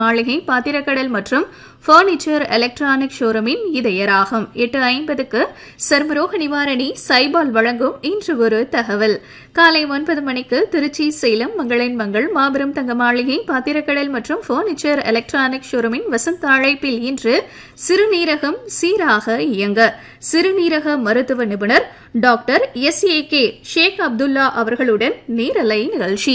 மாளிகை பாத்திரக்கடல் மற்றும் பர்னிச்சர் எலக்ட்ரானிக் ஷோரூமின் இதயராகும் எட்டு ஐம்பதுக்கு சர்மரோக நிவாரணி சைபால் வழங்கும் இன்று ஒரு தகவல் காலை ஒன்பது மணிக்கு திருச்சி சேலம் மங்களின் மங்கள் மாபெரும் தங்க மாளிகை பாத்திரக்கடல் மற்றும் பர்னிச்சர் எலக்ட்ரானிக் ஷோரூமின் வசந்த அழைப்பில் இன்று சிறுநீரகம் சீராக இயங்க சிறுநீரக மருத்துவ நிபுணர் doctor S A K Sheikh Abdullah அவர்களுடன் நேரலை நிகழ்ச்சி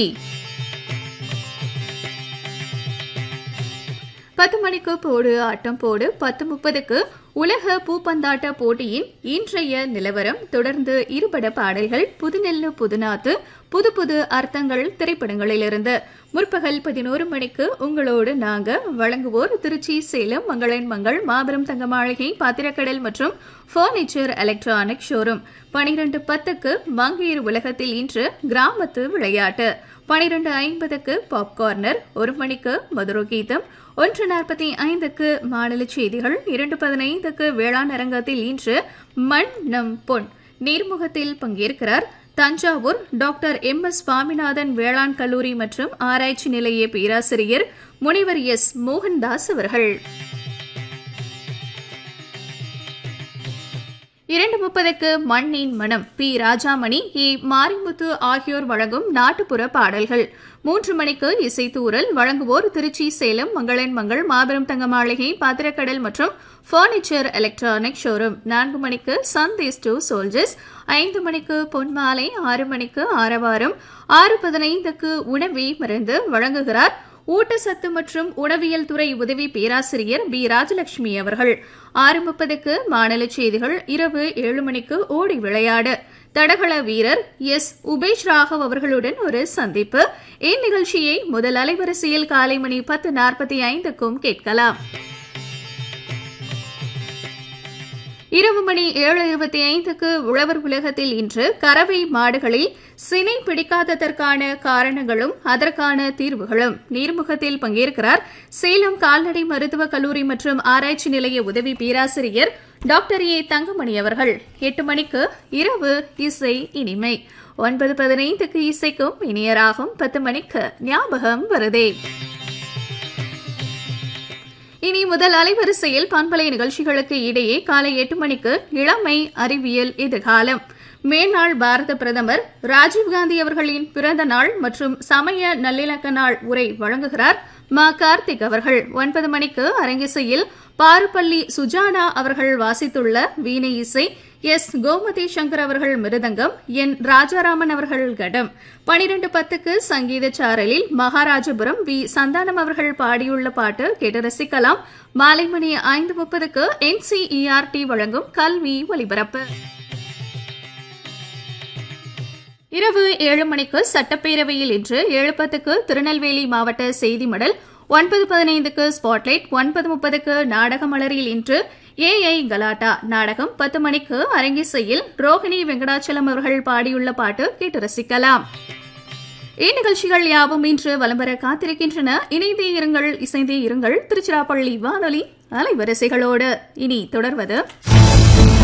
பத்து மணிக்கு போடு ஆட்டம் போடு பத்து முப்பதுக்கு உலக பூப்பந்தாட்ட போட்டியின் இன்றைய நிலவரம் தொடர்ந்து இருபட பாடல்கள் புதுநெல்லு புதுநாத்து புது புது அர்த்தங்கள் திரைப்படங்களிலிருந்து முற்பகல் பதினோரு மணிக்கு உங்களோடு நாங்க வழங்குவோர் திருச்சி சேலம் மங்களின் மங்கள் மாபெரும் தங்க மாளிகை பாத்திரக்கடல் மற்றும் பர்னிச்சர் எலக்ட்ரானிக் ஷோரூம் பனிரெண்டு பத்துக்கு மங்கையர் உலகத்தில் இன்று கிராமத்து விளையாட்டு பனிரெண்டு ஐம்பதுக்கு பாப்கார்னர் ஒரு மணிக்கு மதுர கீதம் ஒன்று நாற்பத்தி ஐந்துக்கு மாநில செய்திகள் இரண்டு பதினைந்துக்கு வேளாண் அரங்கத்தில் இன்று மண் நம் பொன் நீர்முகத்தில் பங்கேற்கிறார் Thanjavur doctor M S Swaminathan வேளாண் கல்லூரி மற்றும் ஆராய்ச்சி நிலைய பேராசிரியர் முனைவர் எஸ் மோகன்தாஸ் அவர்கள் இரண்டு முப்பதுக்கு மண்ணின் மனம் பி ராஜாமணி இ மாரிமுத்து ஆகியோர் வழங்கும் நாட்டுப்புற பாடல்கள் மூன்று மணிக்கு இசைத்தூரல் வழங்குவோர் திருச்சி சேலம் மங்களன் மங்கள் மாபெரும் தங்க மாளிகை பாத்திரக்கடல் மற்றும் பர்னிச்சர் எலக்ட்ரானிக் ஷோரூம் நான்கு மணிக்கு சந்தேஸ் டூ சோல்ஜர்ஸ் ஐந்து மணிக்கு பொன்மாலை ஆறு மணிக்கு ஆரவாரம் ஆறு பதினைந்துக்கு உணவி மருந்து வழங்குகிறார் ஊட்டச்சத்து மற்றும் உணவியல் துறை உதவி பேராசிரியர் பி ராஜலட்சுமி அவர்கள் ஆறு முப்பதுக்கு மாநில செய்திகள் இரவு ஏழு மணிக்கு ஓடி விளையாடு தடகள வீரர் எஸ் உபேஷ் ராகவ் அவர்களுடன் ஒரு சந்திப்பு இந்நிகழ்ச்சியை முதல் அலைவரிசையில் காலை மணி பத்து நாற்பத்தி ஐந்துக்கும் கேட்கலாம் இரவு மணி ஏழு இருபத்தி ஐந்துக்கு உழவர் உலகத்தில் இன்று கறவை மாடுகளில் சினை பிடிக்காததற்கான காரணங்களும் அதற்கான தீர்வுகளும் நீர்முகத்தில் பங்கேற்கிறார் சேலம் கால்நடை மருத்துவக் கல்லூரி மற்றும் ஆராய்ச்சி நிலைய உதவி பேராசிரியர் டாக்டர் ஏ தங்கமணி அவர்கள் எட்டு மணிக்கு இரவு இசை இனிமை ஒன்பது பதினைந்துக்கு இசைக்கும் இனியராகும் பத்து மணிக்கு ஞாபகம் வருதே இனி முதல் அலைவரிசையில் பண்பலை நிகழ்ச்சிகளுக்கு இடையே காலை எட்டு மணிக்கு இளமை அறிவியல் எதிர்காலம் மேனாள் பாரத பிரதமர் ராஜீவ்காந்தி அவர்களின் பிறந்த நாள் மற்றும் சமய நல்லிணக்க நாள் உரை வழங்குகிறார் மா கார்த்திக் அவர்கள் ஒன்பது மணிக்கு அரங்கிசையில் பாருப்பள்ளி சுஜானா அவர்கள் வாசித்துள்ள வீணை இசை எஸ் கோமதி சங்கர் அவர்கள் மிருதங்கம் என் ராஜாராமன் அவர்கள் கடம் பனிரெண்டு பத்துக்கு சங்கீத சாரலில் மகாராஜபுரம் வி சந்தானம் அவர்கள் பாடியுள்ள பாட்டு கேட்டு ரசிக்கலாம் மாலை மணி ஐந்து முப்பதுக்கு என்சிஇஆர்டி வழங்கும் கல்வி ஒலிபரப்பு இரவு ஏழு மணிக்கு சட்டப்பேரவையில் இன்று ஏழு பத்துக்கு திருநெல்வேலி மாவட்ட செய்தி மடல் ஒன்பது பதினைந்துக்கு ஸ்பாட்லைட் ஒன்பது முப்பதுக்கு நாடக மலரில் இன்று ஏஐ கலாட்டா நாடகம் பத்து மணிக்கு அரங்கிசையில் ரோஹிணி வெங்கடாச்சலம் அவர்கள் பாடியுள்ள பாட்டு கேட்டு ரசிக்கலாம் இந்நிகழ்ச்சிகள் யாவும் இன்று வலம்பெற காத்திருக்கின்றன இணைந்தே இருங்கள் இசைந்தே இருங்கள் திருச்சிராப்பள்ளி வானொலி அலைவரிசைகளோடு இனி தொடர்வது